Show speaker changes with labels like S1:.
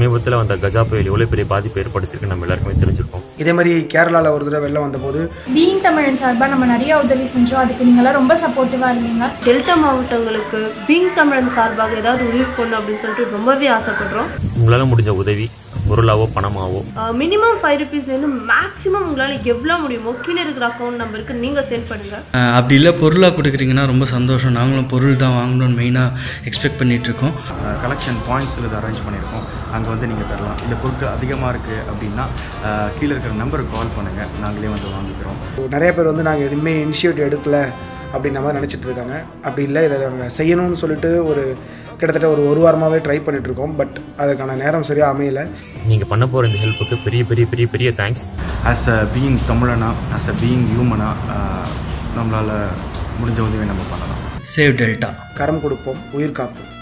S1: சமீபத்தில் வந்த கஜா புயல் எவ்வளோ பெரிய பாதிப்பு ஏற்படுத்திருக்கு நம்ம எல்லாருக்குமே தெரிஞ்சிருக்கோம்
S2: இதே மாதிரி கேரளாவில் ஒரு தடவை வெள்ளம் வந்தபோது
S3: பீயிங் தமிழன் சார்பாக நம்ம நிறைய உதவி செஞ்சோம் அதுக்கு நீங்களாம் ரொம்ப சப்போர்ட்டிவாக இருந்தீங்க
S4: டெல்டா மாவட்டங்களுக்கு பிங் தமிழன் சார்பாக ஏதாவது உதவி பண்ணணும் அப்படின்னு சொல்லிட்டு ரொம்பவே ஆசைப்படுறோம்
S1: உங்களால் முடிஞ்ச உதவி பொருளாவோ பணமாவோ
S4: மினிமம் ஃபைவ் ருபீஸ்லேருந்து மேக்ஸிமம் உங்களால் எவ்வளோ முடியுமோ கீழே இருக்கிற அக்கௌண்ட் நம்பருக்கு நீங்கள் சென்ட் பண்ணுங்கள்
S5: அஹ் அப்படி இல்லை பொருளாக கொடுக்குறீங்கன்னா ரொம்ப சந்தோஷம் நாங்களும் பொருள் தான் வாங்கணும்னு மெயினாக எக்ஸ்பெக்ட் பண்ணிட்டு இருக்கோம்
S6: கலெக்ஷன் பாயிண்ட்ஸில் இதை அரேஞ்ச் பண்ணியிருக்கோம் அங்கே வந்து நீங்கள் தரலாம் இந்த பொருட்கள் அதிகமாக இருக்குது அப்படின்னா அஹ், கீழே இருக்கிற நம்பருக்கு கால் பண்ணுங்கள் நாங்களே வந்து வாங்கிக்கிறோம்
S2: நிறைய பேர் வந்து நாங்கள் எதுவுமே இனிஷியேட்டிவ் எடுக்கல அப்படின்ற மாதிரி நினச்சிட்டு இருக்காங்க அப்படி இல்லை இதை நாங்கள் செய்யணும்னு சொல்லிட்டு ஒரு கிட்டத்தட்ட ஒரு ஒரு வாரமாகவே ட்ரை பண்ணிட்டு இருக்கோம் பட் அதுக்கான நேரம் சரியாக அமையல
S1: நீங்கள் பண்ண போகிற இந்த ஹெல்ப்புக்கு பெரிய பெரிய பெரிய பெரிய தேங்க்ஸ்
S6: ஆஸ் அ பீயிங் தமிழனா ஆஸ் அ பீயிங் ஹியூமனா நம்மளால் முடிஞ்ச உதவியை நம்ம பண்ணலாம்
S5: சேவ் டெல்டா
S2: கரம் கொடுப்போம் உயிர் காப்போம்